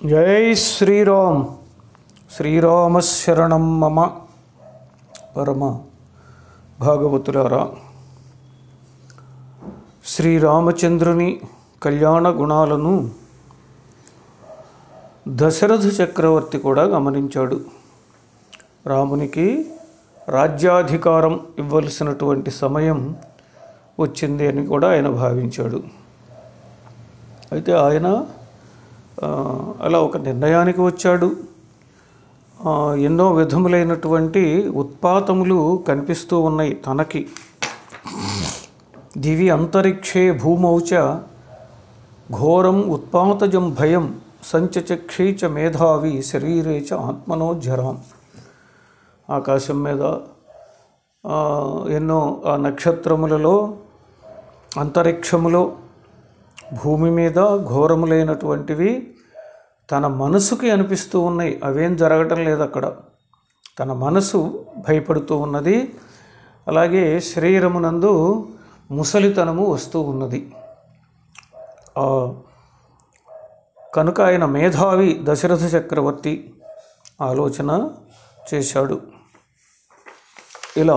జై శ్రీరామ్ శ్రీరామశరణం మమ పరమ భాగవతులారా శ్రీరామచంద్రుని కళ్యాణ గుణాలను దశరథ చక్రవర్తి కూడా గమనించాడు రామునికి రాజ్యాధికారం ఇవ్వలసినటువంటి సమయం వచ్చింది అని కూడా ఆయన భావించాడు అయితే ఆయన ఆ, అలా ఒక నిర్ణయానికి వచ్చాడు ఆ, ఎన్నో విధములైనటువంటి ఉత్పాతములు కనిపిస్తూ ఉన్నాయి తనకి దివి అంతరిక్షే భూమౌచ ఘోరం ఉత్పాతజం భయం సంచచక్షే చ మేధావి శరీరే చ ఆత్మనో జరాం ఆకాశం మీద ఆ, ఎన్నో ఆ నక్షత్రములలో అంతరిక్షములో భూమి మీద ఘోరములైనటువంటివి తన మనసుకి అనిపిస్తూ ఉన్నాయి అవేం జరగటం లేదు అక్కడ తన మనసు భయపడుతూ ఉన్నది అలాగే శరీరమునందు ముసలితనము వస్తూ ఉన్నది ఆ, కనుక ఆయన మేధావి దశరథ చక్రవర్తి ఆలోచన చేశాడు ఇలా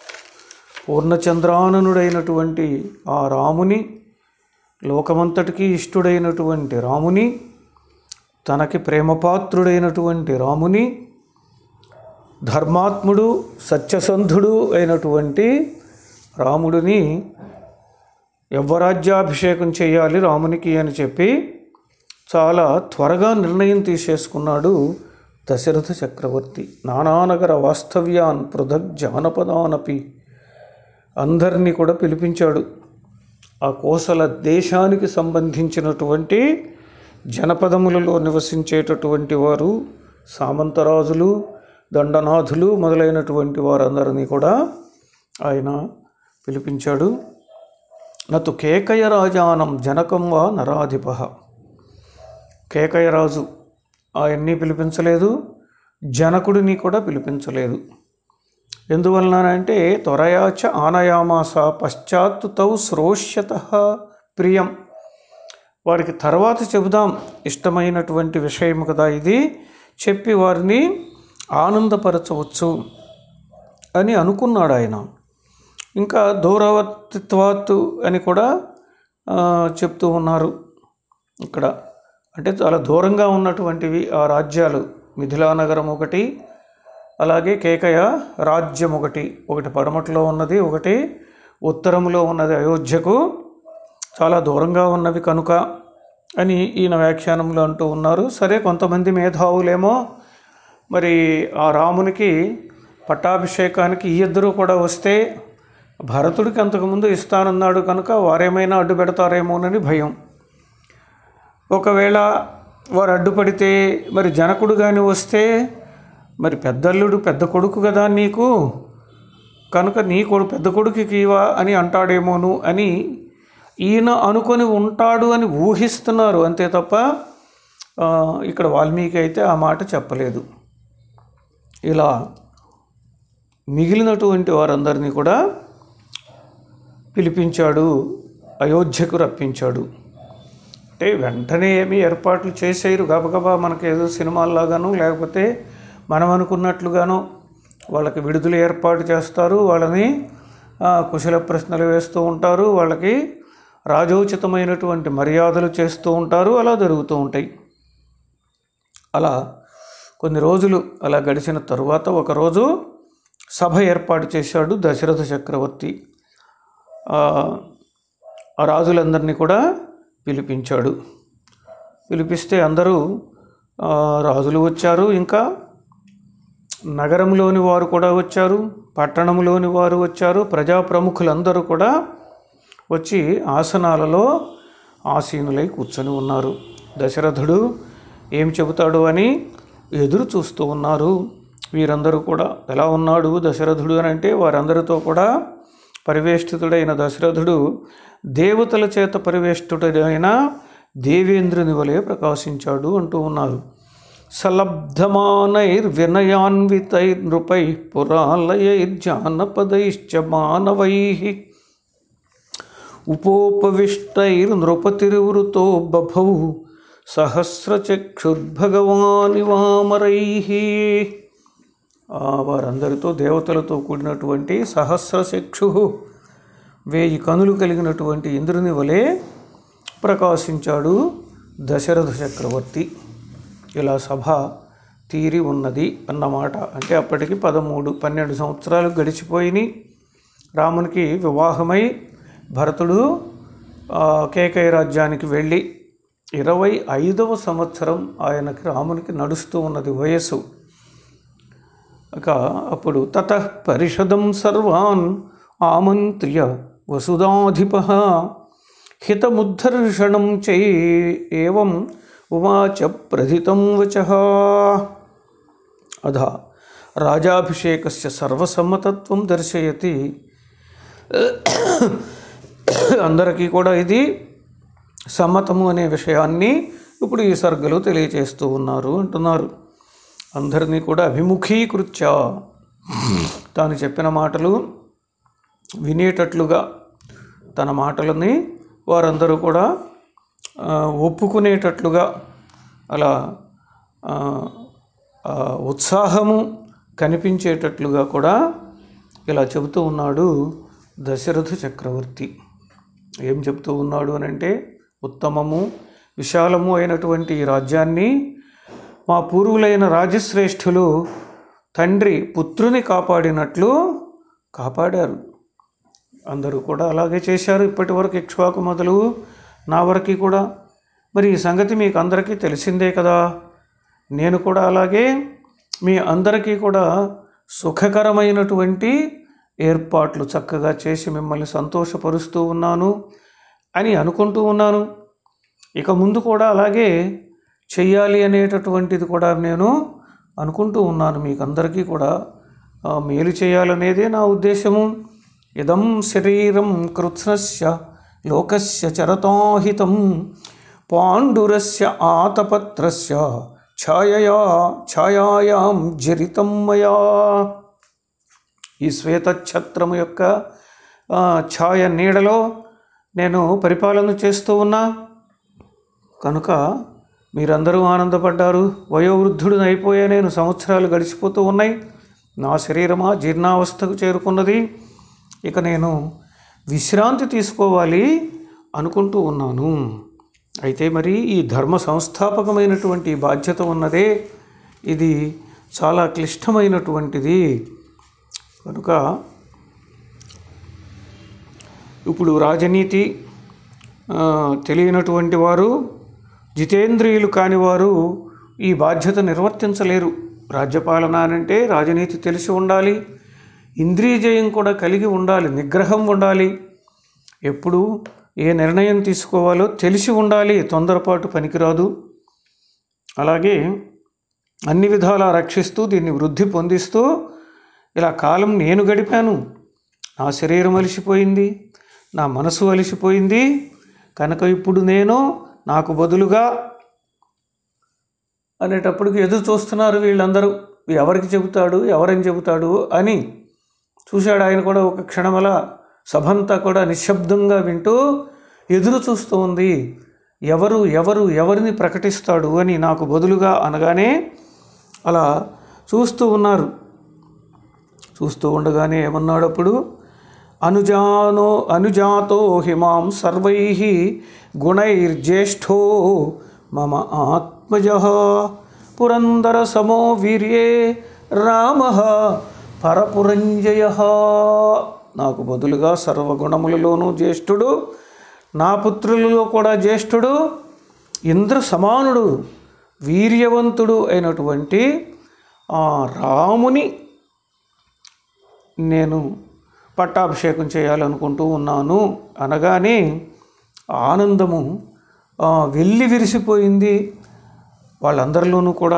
పూర్ణచంద్రాననుడైనటువంటి ఆ రాముని లోకమంతటికి ఇష్టుడైనటువంటి రాముని తనకి ప్రేమపాత్రుడైనటువంటి రాముని ధర్మాత్ముడు సత్యసంధుడు అయినటువంటి రాముడిని యవ్వరాజ్యాభిషేకం చేయాలి రామునికి అని చెప్పి చాలా త్వరగా నిర్ణయం తీసేసుకున్నాడు దశరథ చక్రవర్తి నానానగర వాస్తవ్యాన్ పృథక్ జానపదానపి అందరినీ కూడా పిలిపించాడు ఆ కోసల దేశానికి సంబంధించినటువంటి జనపదములలో నివసించేటటువంటి వారు సామంతరాజులు దండనాథులు మొదలైనటువంటి వారందరినీ కూడా ఆయన పిలిపించాడు నతు కేకయ రాజానం జనకం వా నరాధిప కేకయరాజు ఆయన్ని పిలిపించలేదు జనకుడిని కూడా పిలిపించలేదు ఎందువలన అంటే త్వరయాచ ఆనయామాస పశ్చాత్ తౌ శ్రోష్యత ప్రియం వారికి తర్వాత చెబుదాం ఇష్టమైనటువంటి విషయం కదా ఇది చెప్పి వారిని ఆనందపరచవచ్చు అని అనుకున్నాడు ఆయన ఇంకా దూరవర్తిత్వాత్తు అని కూడా ఆ, చెప్తూ ఉన్నారు ఇక్కడ అంటే చాలా దూరంగా ఉన్నటువంటివి ఆ రాజ్యాలు మిథిలా నగరం ఒకటి అలాగే కేకయ రాజ్యం ఒకటి ఒకటి పడమట్లో ఉన్నది ఒకటి ఉత్తరంలో ఉన్నది అయోధ్యకు చాలా దూరంగా ఉన్నవి కనుక అని ఈయన వ్యాఖ్యానంలో అంటూ ఉన్నారు సరే కొంతమంది మేధావులేమో మరి ఆ రామునికి పట్టాభిషేకానికి ఈ ఇద్దరు కూడా వస్తే భరతుడికి అంతకుముందు ఇస్తానన్నాడు కనుక వారేమైనా అడ్డు పెడతారేమోనని భయం ఒకవేళ వారు అడ్డుపడితే మరి జనకుడు కానీ వస్తే మరి పెద్దల్లుడు పెద్ద కొడుకు కదా నీకు కనుక నీ కొడు పెద్ద కొడుకుకి ఇవా అని అంటాడేమోను అని ఈయన అనుకొని ఉంటాడు అని ఊహిస్తున్నారు అంతే తప్ప ఆ, ఇక్కడ వాల్మీకి అయితే ఆ మాట చెప్పలేదు ఇలా మిగిలినటువంటి వారందరినీ కూడా పిలిపించాడు అయోధ్యకు రప్పించాడు అంటే వెంటనే ఏమీ ఏర్పాట్లు చేసేయరు గబగబా మనకి ఏదో సినిమాల్లాగాను లేకపోతే మనం అనుకున్నట్లుగాను వాళ్ళకి విడుదల ఏర్పాటు చేస్తారు వాళ్ళని ఆ, కుశల ప్రశ్నలు వేస్తూ ఉంటారు వాళ్ళకి రాజోచితమైనటువంటి మర్యాదలు చేస్తూ ఉంటారు అలా జరుగుతూ ఉంటాయి అలా కొన్ని రోజులు అలా గడిచిన తరువాత ఒకరోజు సభ ఏర్పాటు చేశాడు దశరథ చక్రవర్తి ఆ ఆ రాజులందరినీ కూడా పిలిపించాడు పిలిపిస్తే అందరూ ఆ, రాజులు వచ్చారు ఇంకా నగరంలోని వారు కూడా వచ్చారు పట్టణంలోని వారు వచ్చారు ప్రజా ప్రముఖులందరూ కూడా వచ్చి ఆసనాలలో ఆసీనులై కూర్చొని ఉన్నారు దశరథుడు ఏం చెబుతాడు అని ఎదురు చూస్తూ ఉన్నారు వీరందరూ కూడా ఎలా ఉన్నాడు దశరథుడు అని అంటే వారందరితో కూడా పరివేష్టితుడైన దశరథుడు దేవతల చేత పరివేష్టితుడైన దేవేంద్రుని వలె ప్రకాశించాడు అంటూ ఉన్నారు సలబ్ధమానైర్వినయాన్వితైర్నృపై పురాలయైర్జానపదైశ్చ మానవై ఉపోపవిష్టైర్నృపతిర్వృతో బభౌ సహస్రచక్షుర్భగవాని వామరై వారందరితో దేవతలతో కూడినటువంటి సహస్రచక్షు వేయి కనులు కలిగినటువంటి ఇంద్రుని వలె ప్రకాశించాడు దశరథ చక్రవర్తి ఇలా సభ తీరి ఉన్నది అన్నమాట అంటే అప్పటికి పదమూడు పన్నెండు సంవత్సరాలు గడిచిపోయినాయి రామునికి వివాహమై భరతుడు ఆ, కేకయ రాజ్యానికి వెళ్ళి ఇరవై ఐదవ సంవత్సరం ఆయనకి రామునికి నడుస్తూ ఉన్నది వయస్సు ఇక అప్పుడు తత పరిషదం సర్వాన్ ఆమంత్ర్య వసుధాధిప హితముద్ధర్షణం చై ఏవం ఉవాచ ప్రథితం వచ అధ రాజాభిషేకస్య సర్వసమ్మతత్వం దర్శయతి అందరికీ కూడా ఇది సమ్మతము అనే విషయాన్ని ఇప్పుడు ఈ సర్గలు తెలియచేస్తూ ఉన్నారు అంటున్నారు అందరినీ కూడా అభిముఖీకృత్య తాను చెప్పిన మాటలు వినేటట్లుగా తన మాటలని వారందరూ కూడా ఆ, ఒప్పుకునేటట్లుగా అలా ఆ, ఆ, ఉత్సాహము కనిపించేటట్లుగా కూడా ఇలా చెబుతూ ఉన్నాడు దశరథ చక్రవర్తి ఏం చెప్తూ ఉన్నాడు అని అంటే ఉత్తమము విశాలము అయినటువంటి ఈ రాజ్యాన్ని మా పూర్వులైన రాజశ్రేష్ఠులు తండ్రి పుత్రుని కాపాడినట్లు కాపాడారు అందరూ కూడా అలాగే చేశారు ఇప్పటి వరకు ఇక్ష్వాకు మొదలు నా వరకు కూడా మరి ఈ సంగతి మీకు అందరికీ తెలిసిందే కదా నేను కూడా అలాగే మీ అందరికీ కూడా సుఖకరమైనటువంటి ఏర్పాట్లు చక్కగా చేసి మిమ్మల్ని సంతోషపరుస్తూ ఉన్నాను అని అనుకుంటూ ఉన్నాను ఇక ముందు కూడా అలాగే చెయ్యాలి అనేటటువంటిది కూడా నేను అనుకుంటూ ఉన్నాను మీకు అందరికీ కూడా ఆ, మేలు చేయాలనేదే నా ఉద్దేశము ఇదం శరీరం కృత్స్నస్య లోకస్య చరతాహితం పాండురస్య ఆతపత్రస్య ఛాయయా ఛాయాయాం జరితం మయా ఈ శ్వేతఛత్రము యొక్క ఆ, ఛాయ నీడలో నేను పరిపాలన చేస్తూ ఉన్నా కనుక మీరందరూ ఆనందపడ్డారు వయోవృద్ధుడు అయిపోయే నేను సంవత్సరాలు గడిచిపోతూ ఉన్నాయి నా శరీరమా జీర్ణావస్థకు చేరుకున్నది ఇక నేను విశ్రాంతి తీసుకోవాలి అనుకుంటూ ఉన్నాను అయితే మరి ఈ ధర్మ సంస్థాపకమైనటువంటి బాధ్యత ఉన్నదే ఇది చాలా క్లిష్టమైనటువంటిది కనుక ఇప్పుడు రాజనీతి ఆ, తెలియనటువంటి వారు జితేంద్రియులు కాని వారు ఈ బాధ్యత నిర్వర్తించలేరు రాజ్యపాలన అనంటే రాజనీతి తెలిసి ఉండాలి ఇంద్రియ జయం కూడా కలిగి ఉండాలి నిగ్రహం ఉండాలి ఎప్పుడు ఏ నిర్ణయం తీసుకోవాలో తెలిసి ఉండాలి తొందరపాటు పనికిరాదు అలాగే అన్ని విధాలా రక్షిస్తూ దీన్ని వృద్ధి పొందిస్తూ ఇలా కాలం నేను గడిపాను నా శరీరం అలిసిపోయింది నా మనసు అలిసిపోయింది కనుక ఇప్పుడు నేను నాకు బదులుగా అనేటప్పటికి ఎదురు చూస్తున్నారు వీళ్ళందరూ ఎవరికి చెబుతాడు ఎవరని చెబుతాడు అని చూశాడు ఆయన కూడా ఒక క్షణమల సభంతా కూడా నిశ్శబ్దంగా వింటూ ఎదురు చూస్తూ ఉంది ఎవరు ఎవరు ఎవరిని ప్రకటిస్తాడు అని నాకు బదులుగా అనగానే అలా చూస్తూ ఉన్నారు చూస్తూ ఉండగానే ఏమన్నాడు అప్పుడు అనుజానో అనుజాతో హిమాం సర్వై గుణైర్జ్యేష్ఠో మమ ఆత్మజ పురందర సమో వీర్యే రామ పరపురంజయ నాకు బదులుగా సర్వగుణములలోనూ జ్యేష్ఠుడు నా పుత్రులలో కూడా జ్యేష్ఠుడు ఇంద్ర సమానుడు వీర్యవంతుడు అయినటువంటి ఆ రాముని నేను పట్టాభిషేకం చేయాలనుకుంటూ ఉన్నాను అనగానే ఆనందము ఆ, వెళ్ళి విరిసిపోయింది వాళ్ళందరిలోనూ కూడా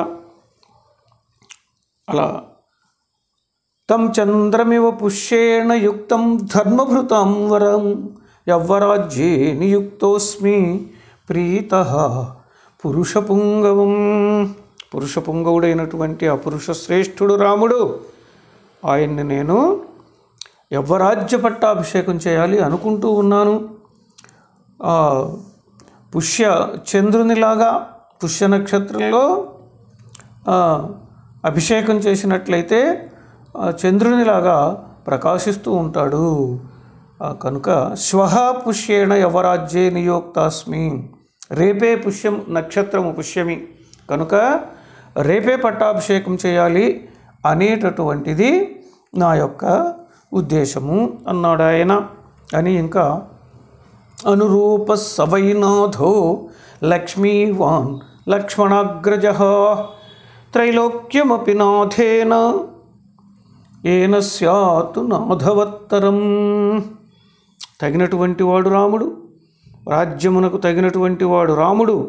అలా తం చంద్రమివ పుష్యేణ యుక్తం ధర్మభృతం వరం యవ్వరాజ్యే నియుక్తోస్మి ప్రీత పురుషపుంగవం పురుషపుంగవుడైనటువంటి ఆ పురుష శ్రేష్ఠుడు రాముడు ఆయన్ని నేను యవ్వరాజ్య పట్టాభిషేకం చేయాలి అనుకుంటూ ఉన్నాను ఆ, పుష్య చంద్రునిలాగా పుష్య నక్షత్రంలో ఆ, అభిషేకం చేసినట్లయితే ఆ, చంద్రునిలాగా ప్రకాశిస్తూ ఉంటాడు ఆ, కనుక శ్వహ పుష్యేణ యవరాజ్యే నియోక్తాస్మి రేపే పుష్యం నక్షత్రము పుష్యమి కనుక రేపే పట్టాభిషేకం చేయాలి అనేటటువంటిది నా యొక్క ఉద్దేశము అన్నాడు ఆయన అని ఇంకా అనురూప సవైనాథో లక్ష్మీవాన్ లక్ష్మణాగ్రజ త్రైలోక్యమపి నాథేన ఏన స్యాతు నాథవత్తరం తగినటువంటి వాడు రాముడు రాజ్యమునకు తగినటువంటి వాడు రాముడు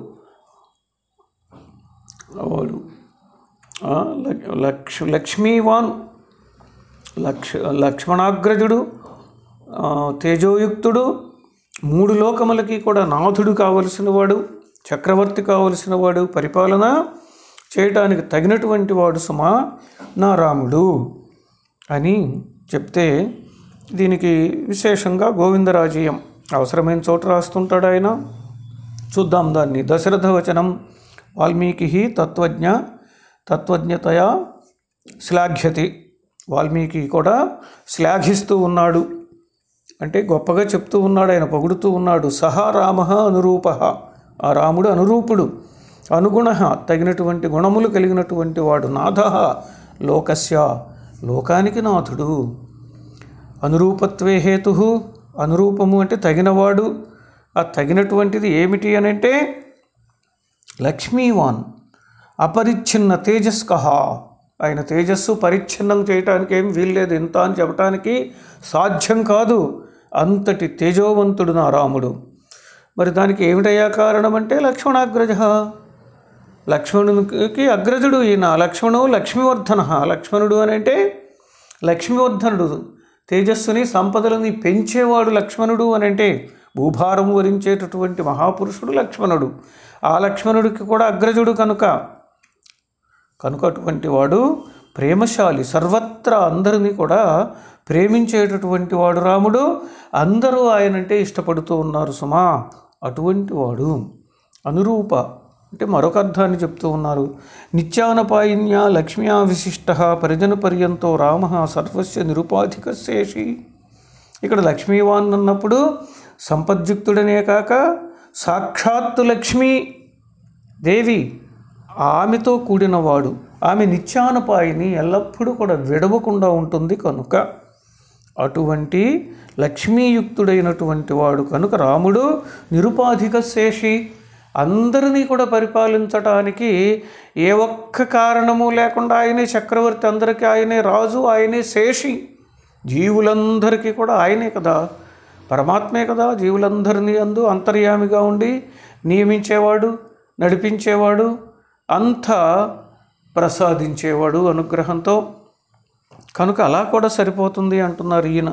వాడు ఆ, లక్- లక్ష లక్ష్మీవాన్ లక్ష లక్ష్మణాగ్రజుడు ఆ, తేజోయుక్తుడు మూడు లోకములకి కూడా నాథుడు కావలసిన వాడు చక్రవర్తి కావలసిన వాడు పరిపాలన చేయటానికి తగినటువంటి వాడు సుమా నా రాముడు అని చెప్తే దీనికి విశేషంగా గోవిందరాజీయం అవసరమైన చోట రాస్తుంటాడు ఆయన చూద్దాం దాన్ని దశరథ వచనం వాల్మీకి తత్వజ్ఞ తత్వజ్ఞతయా శ్లాఘ్యతి వాల్మీకి కూడా శ్లాఘిస్తూ ఉన్నాడు అంటే గొప్పగా చెప్తూ ఉన్నాడు ఆయన పొగుడుతూ ఉన్నాడు సహా రామ అనురూప ఆ రాముడు అనురూపుడు అనుగుణ తగినటువంటి గుణములు కలిగినటువంటి వాడు నాథ లోకస్య లోకానికి నాథుడు అనురూపత్వే హేతు అనురూపము అంటే తగినవాడు ఆ తగినటువంటిది ఏమిటి అని అంటే లక్ష్మీవాన్ అపరిచ్ఛిన్న తేజస్కహ ఆయన తేజస్సు పరిచ్ఛిన్నం చేయటానికి ఏం వీల్లేదు ఇంత అని చెప్పటానికి సాధ్యం కాదు అంతటి తేజోవంతుడు నా రాముడు మరి దానికి ఏమిటయ్యా కారణం అంటే లక్ష్మణాగ్రజ లక్ష్మణునికి అగ్రజుడు ఈయన లక్ష్మణు లక్ష్మీవర్ధన లక్ష్మణుడు అని అంటే లక్ష్మీవర్ధనుడు తేజస్సుని సంపదలని పెంచేవాడు లక్ష్మణుడు అని అంటే భూభారం వరించేటటువంటి మహాపురుషుడు లక్ష్మణుడు ఆ లక్ష్మణుడికి కూడా అగ్రజుడు కనుక కనుక అటువంటి వాడు ప్రేమశాలి సర్వత్రా అందరినీ కూడా ప్రేమించేటటువంటి వాడు రాముడు అందరూ ఆయనంటే ఇష్టపడుతూ ఉన్నారు సుమా అటువంటి వాడు అనురూప అంటే మరొక అర్థాన్ని చెప్తూ ఉన్నారు నిత్యానపాయిన్య లక్ష్మ్యా విశిష్ట పరిజన పర్యంతో రామ సర్వస్య నిరుపాధిక శేషి ఇక్కడ లక్ష్మీవాన్ అన్నప్పుడు సంపద్యుక్తుడనే కాక సాక్షాత్తు లక్ష్మీ దేవి ఆమెతో కూడినవాడు ఆమె నిత్యానపాయిని ఎల్లప్పుడూ కూడా విడవకుండా ఉంటుంది కనుక అటువంటి లక్ష్మీయుక్తుడైనటువంటి వాడు కనుక రాముడు నిరుపాధిక శేషి అందరినీ కూడా పరిపాలించటానికి ఏ ఒక్క కారణము లేకుండా ఆయనే చక్రవర్తి అందరికీ ఆయనే రాజు ఆయనే శేషి జీవులందరికీ కూడా ఆయనే కదా పరమాత్మే కదా జీవులందరినీ అందు అంతర్యామిగా ఉండి నియమించేవాడు నడిపించేవాడు అంతా ప్రసాదించేవాడు అనుగ్రహంతో కనుక అలా కూడా సరిపోతుంది అంటున్నారు ఈయన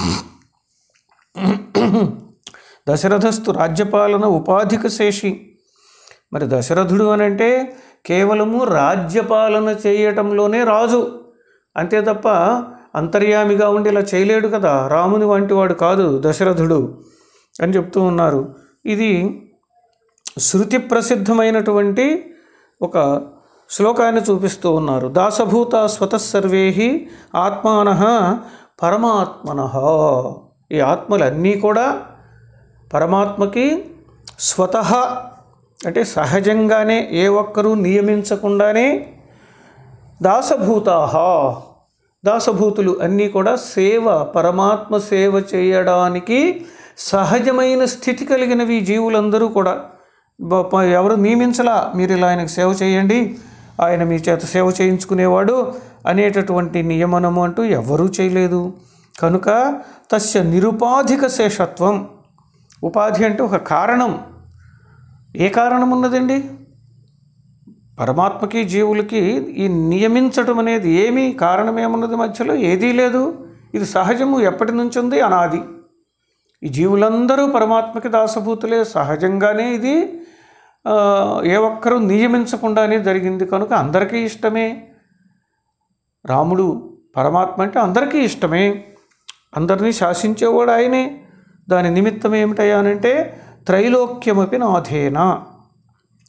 దశరథస్తు రాజ్యపాలన ఉపాధిక శేషి మరి దశరథుడు అని అంటే కేవలము రాజ్యపాలన చేయటంలోనే రాజు అంతే తప్ప అంతర్యామిగా ఉండి ఇలా చేయలేడు కదా రాముని వంటి వాడు కాదు దశరథుడు అని చెప్తూ ఉన్నారు ఇది శృతి ప్రసిద్ధమైనటువంటి ఒక శ్లోకాన్ని చూపిస్తూ ఉన్నారు దాసభూత స్వతఃసర్వే ఆత్మాన పరమాత్మన ఈ ఆత్మలన్నీ కూడా పరమాత్మకి స్వతహ అంటే సహజంగానే ఏ ఒక్కరూ నియమించకుండానే దాసభూతా దాసభూతులు అన్నీ కూడా సేవ పరమాత్మ సేవ చేయడానికి సహజమైన స్థితి కలిగినవి ఈ జీవులందరూ కూడా బ- ప- ఎవరు నియమించలా మీరు ఇలా ఆయనకు సేవ చేయండి ఆయన మీ చేత సేవ చేయించుకునేవాడు అనేటటువంటి నియమనము అంటూ ఎవరూ చేయలేదు కనుక తస్య నిరుపాధిక శేషత్వం ఉపాధి అంటే ఒక కారణం ఏ కారణం ఉన్నదండి పరమాత్మకి జీవులకి ఈ నియమించటం అనేది ఏమీ కారణం ఏమున్నది మధ్యలో ఏదీ లేదు ఇది సహజము ఎప్పటి నుంచి ఉంది అనాది ఈ జీవులందరూ పరమాత్మకి దాసభూతులే సహజంగానే ఇది ఆ, ఏ ఒక్కరూ నియమించకుండానే జరిగింది కనుక అందరికీ ఇష్టమే రాముడు పరమాత్మ అంటే అందరికీ ఇష్టమే అందరినీ శాసించేవాడు ఆయనే దాని నిమిత్తం ఏమిటయ్యానంటే త్రైలోక్యమపి నాథేన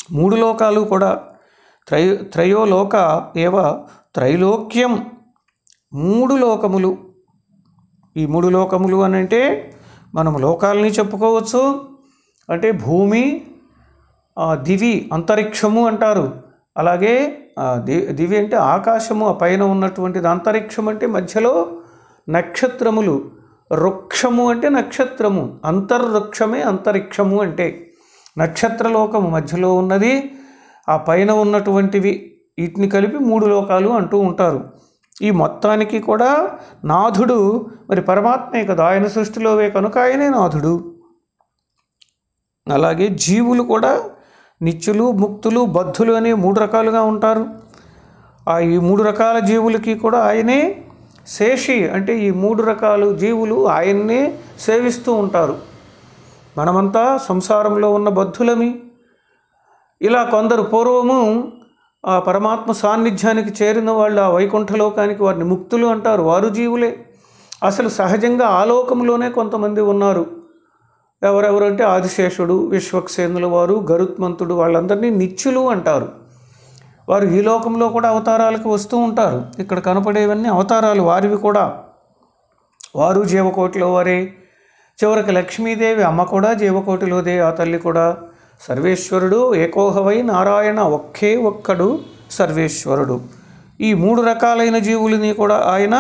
మూడు లోకాలు కూడా త్రయ త్రయోలోక ఏవ త్రైలోక్యం మూడు లోకములు ఈ మూడు లోకములు అని అంటే మనం లోకాలని చెప్పుకోవచ్చు అంటే భూమి ఆ, దివి అంతరిక్షము అంటారు అలాగే ఆ, ది దివి అంటే ఆకాశము ఆ పైన ఉన్నటువంటిది అంతరిక్షం అంటే మధ్యలో నక్షత్రములు వృక్షము అంటే నక్షత్రము అంతర్వృక్షమే అంతరిక్షము అంటే నక్షత్రలోకము మధ్యలో ఉన్నది ఆ పైన ఉన్నటువంటివి వీటిని కలిపి మూడు లోకాలు అంటూ ఉంటారు ఈ మొత్తానికి కూడా నాథుడు మరి పరమాత్మే కదా ఆయన సృష్టిలోవే కనుక ఆయనే నాథుడు అలాగే జీవులు కూడా నిత్యులు ముక్తులు బద్ధులు అనే మూడు రకాలుగా ఉంటారు ఆ ఈ మూడు రకాల జీవులకి కూడా ఆయనే శేషి అంటే ఈ మూడు రకాల జీవులు ఆయన్నే సేవిస్తూ ఉంటారు మనమంతా సంసారంలో ఉన్న బద్ధులమి ఇలా కొందరు పూర్వము ఆ పరమాత్మ సాన్నిధ్యానికి చేరిన వాళ్ళు ఆ వైకుంఠలోకానికి వారిని ముక్తులు అంటారు వారు జీవులే అసలు సహజంగా ఆలోకంలోనే కొంతమంది ఉన్నారు ఎవరెవరంటే ఆదిశేషుడు విశ్వక్సేనుల వారు గరుత్మంతుడు వాళ్ళందరినీ నిత్యులు అంటారు వారు ఈ లోకంలో కూడా అవతారాలకు వస్తూ ఉంటారు ఇక్కడ కనపడేవన్నీ అవతారాలు వారివి కూడా వారు జీవకోటిలో వారే చివరికి లక్ష్మీదేవి అమ్మ కూడా జీవకోటిలోదే ఆ తల్లి కూడా సర్వేశ్వరుడు ఏకోహవై నారాయణ ఒక్కే ఒక్కడు సర్వేశ్వరుడు ఈ మూడు రకాలైన జీవులని కూడా ఆయన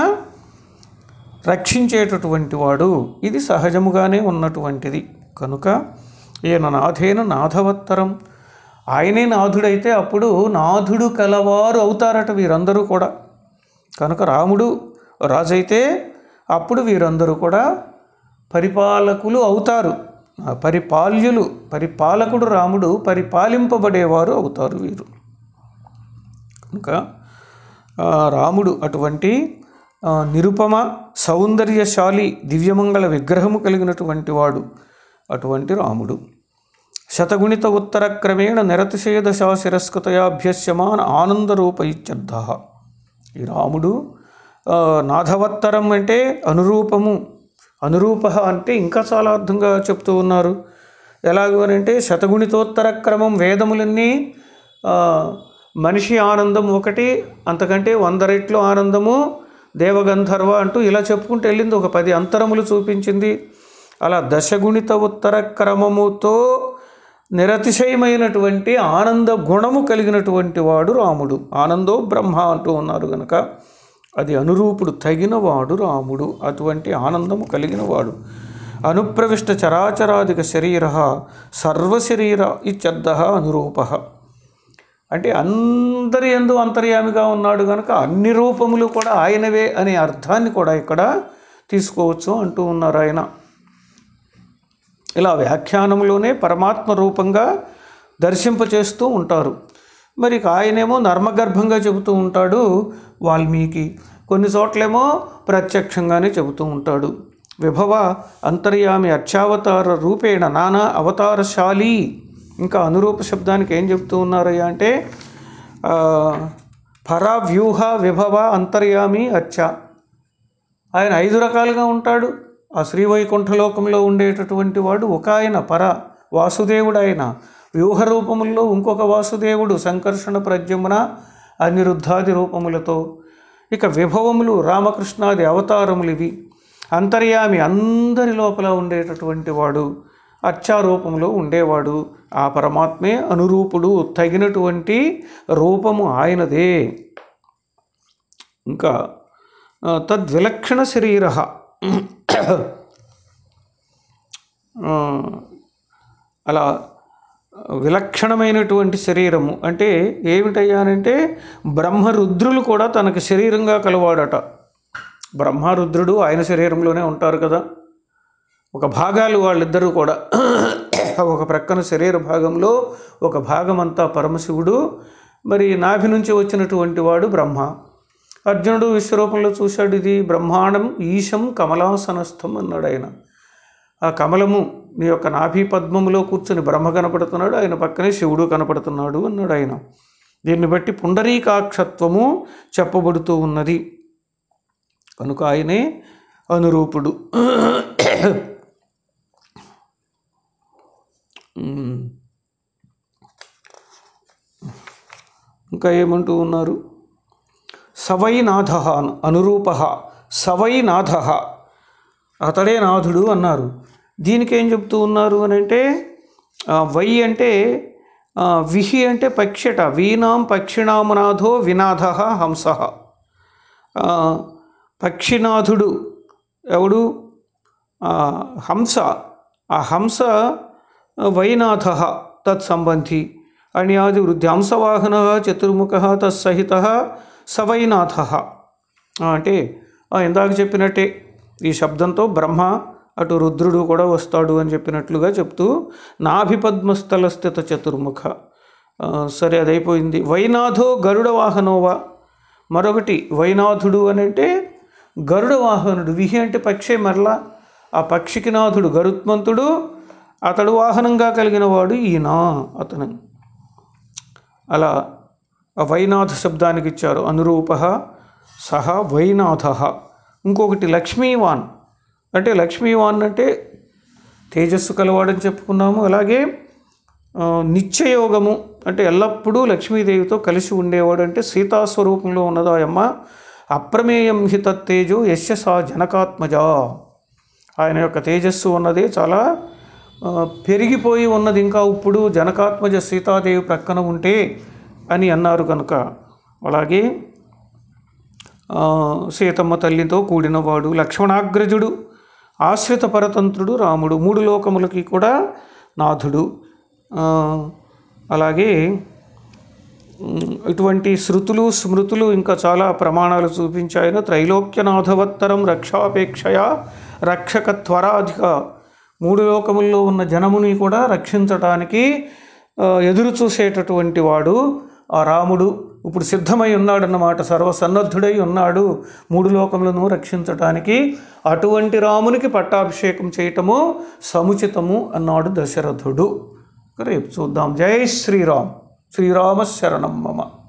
రక్షించేటటువంటి వాడు ఇది సహజముగానే ఉన్నటువంటిది కనుక ఈయన నాథేన నాథవత్తరం ఆయనే నాథుడైతే అప్పుడు నాథుడు కలవారు అవుతారట వీరందరూ కూడా కనుక రాముడు రాజైతే అప్పుడు వీరందరూ కూడా పరిపాలకులు అవుతారు ఆ పరిపాల్యులు పరిపాలకుడు రాముడు పరిపాలింపబడేవారు అవుతారు వీరు కనుక ఆ, రాముడు అటువంటి ఆ, నిరుపమ సౌందర్యశాలి దివ్యమంగళ విగ్రహము కలిగినటువంటి వాడు అటువంటి రాముడు శతగుణిత ఉత్తర క్రమేణ నిరతిశేద శిరస్కృతయాభ్యస్యమాన ఆనందరూప ఇత్యర్థ ఈ రాముడు ఆ, నాథవత్తరం అంటే అనురూపము అనురూప అంటే ఇంకా చాలా అర్థంగా చెప్తూ ఉన్నారు ఎలాగో అని అంటే శతగుణితోత్తర క్రమం వేదములన్నీ ఆ, మనిషి ఆనందం ఒకటి అంతకంటే వంద రెట్లు ఆనందము దేవగంధర్వ అంటూ ఇలా చెప్పుకుంటూ వెళ్ళింది ఒక పది అంతరములు చూపించింది అలా దశగుణిత ఉత్తర క్రమముతో నిరతిశయమైనటువంటి ఆనంద గుణము కలిగినటువంటి వాడు రాముడు ఆనందో బ్రహ్మ అంటూ ఉన్నారు గనక అది అనురూపుడు తగినవాడు రాముడు అటువంటి ఆనందము కలిగినవాడు అనుప్రవిష్ట చరాచరాదిక శరీర సర్వశరీర ఇత్యర్థ అనురూప అంటే అందరి ఎందు అంతర్యామిగా ఉన్నాడు కనుక అన్ని రూపములు కూడా ఆయనవే అనే అర్థాన్ని కూడా ఇక్కడ తీసుకోవచ్చు అంటూ ఉన్నారు ఆయన ఇలా వ్యాఖ్యానంలోనే పరమాత్మ రూపంగా దర్శింపచేస్తూ ఉంటారు మరి ఇక ఆయనేమో నర్మగర్భంగా చెబుతూ ఉంటాడు వాల్మీకి కొన్ని చోట్లేమో ప్రత్యక్షంగానే చెబుతూ ఉంటాడు విభవ అంతర్యామి అర్చావతార రూపేణ నానా అవతారశాలి ఇంకా అనురూప శబ్దానికి ఏం చెప్తూ ఉన్నారయ్యా అంటే ఆ, పరావ్యూహ విభవ అంతర్యామి అర్చ ఆయన ఐదు రకాలుగా ఉంటాడు ఆ శ్రీవైకుంఠలోకంలో ఉండేటటువంటి వాడు ఒక ఆయన పర వాసుదేవుడు ఆయన వ్యూహ రూపముల్లో ఇంకొక వాసుదేవుడు సంకర్షణ ప్రద్యుమ్న అనిరుద్ధాది రూపములతో ఇక విభవములు రామకృష్ణాది అవతారములు ఇవి అంతర్యామి అందరి లోపల ఉండేటటువంటి వాడు అర్చారూపంలో ఉండేవాడు ఆ పరమాత్మే అనురూపుడు తగినటువంటి రూపము ఆయనదే ఇంకా ఆ, తద్విలక్షణ శరీర ఆ, అలా విలక్షణమైనటువంటి శరీరము అంటే ఏమిటయ్యానంటే బ్రహ్మరుద్రులు కూడా తనకి శరీరంగా కలవాడట బ్రహ్మరుద్రుడు ఆయన శరీరంలోనే ఉంటారు కదా ఒక భాగాలు వాళ్ళిద్దరూ కూడా ఒక ప్రక్కన శరీర భాగంలో ఒక భాగం అంతా పరమశివుడు మరి నాభి నుంచి వచ్చినటువంటి వాడు బ్రహ్మ అర్జునుడు విశ్వరూపంలో చూశాడు ఇది బ్రహ్మాండం ఈశం కమలాసనస్థం అన్నాడు ఆయన ఆ కమలము నీ యొక్క నాభి పద్మములో కూర్చుని బ్రహ్మ కనపడుతున్నాడు ఆయన పక్కనే శివుడు కనపడుతున్నాడు అన్నాడు ఆయన దీన్ని బట్టి పుండరీకాక్షత్వము చెప్పబడుతూ ఉన్నది కనుక ఆయనే అనురూపుడు ఉమ్. ఇంకా ఏమంటూ ఉన్నారు సవైనాథ అనురూప సవైనాథ అతడే నాథుడు అన్నారు దీనికి ఏం చెప్తూ ఉన్నారు అని అంటే ఆ, వై అంటే ఆ, విహి అంటే పక్షిట వీనాం పక్షిణామనాథో వినాథ హంస ఆ, పక్షినాథుడు ఎవడు ఆ, హంస ఆ హంస వైనాథ తత్సంబంధి అణ్యాది వృద్ధి హంసవాహన చతుర్ముఖ తత్సహిత సవైనాథ అంటే ఆ, ఇందాక చెప్పినట్టే ఈ శబ్దంతో బ్రహ్మ అటు రుద్రుడు కూడా వస్తాడు అని చెప్పినట్లుగా చెప్తూ నాభిపద్మస్థల స్థిత చతుర్ముఖ ఆ, సరే అదైపోయింది వైనాథో గరుడ వాహనోవా మరొకటి వైనాథుడు అని అంటే గరుడ వాహనుడు విహి అంటే పక్షే మరలా ఆ పక్షికి నాథుడు గరుత్మంతుడు అతడు వాహనంగా కలిగిన వాడు ఈయన అతను అలా ఆ వైనాథ శబ్దానికి ఇచ్చారు అనురూప సహ వైనాథ ఇంకొకటి లక్ష్మీవాన్ అంటే లక్ష్మీవాన్ అంటే తేజస్సు కలవాడని చెప్పుకున్నాము అలాగే ఆ, నిత్యయోగము అంటే ఎల్లప్పుడూ లక్ష్మీదేవితో కలిసి ఉండేవాడు అంటే సీతాస్వరూపంలో ఉన్నదో అమ్మ అప్రమేయం హి తత్తేజో యశ సా జనకాత్మజ ఆయన యొక్క తేజస్సు ఉన్నది చాలా ఆ, పెరిగిపోయి ఉన్నది ఇంకా ఇప్పుడు జనకాత్మజ సీతాదేవి ప్రక్కన ఉంటే అని అన్నారు కనుక అలాగే ఆ, సీతమ్మ తల్లితో కూడినవాడు లక్ష్మణాగ్రజుడు ఆశ్రిత పరతంత్రుడు రాముడు మూడు లోకములకి కూడా నాథుడు ఆ, అలాగే ఉమ్, ఇటువంటి శృతులు స్మృతులు ఇంకా చాలా ప్రమాణాలు చూపించాయను త్రైలోక్యనాథవత్తరం రక్షాపేక్షయ రక్షక త్వరాధిక మూడు లోకముల్లో ఉన్న జనముని కూడా రక్షించటానికి ఆ, ఎదురు చూసేటటువంటి వాడు ఆ రాముడు ఇప్పుడు సిద్ధమై ఉన్నాడన్నమాట సర్వసన్నద్ధుడై ఉన్నాడు మూడు లోకములను రక్షించటానికి అటువంటి రామునికి పట్టాభిషేకం చేయటము సముచితము అన్నాడు దశరథుడు రేపు చూద్దాం జై శ్రీరామ్ శ్రీరామ శరణం మమ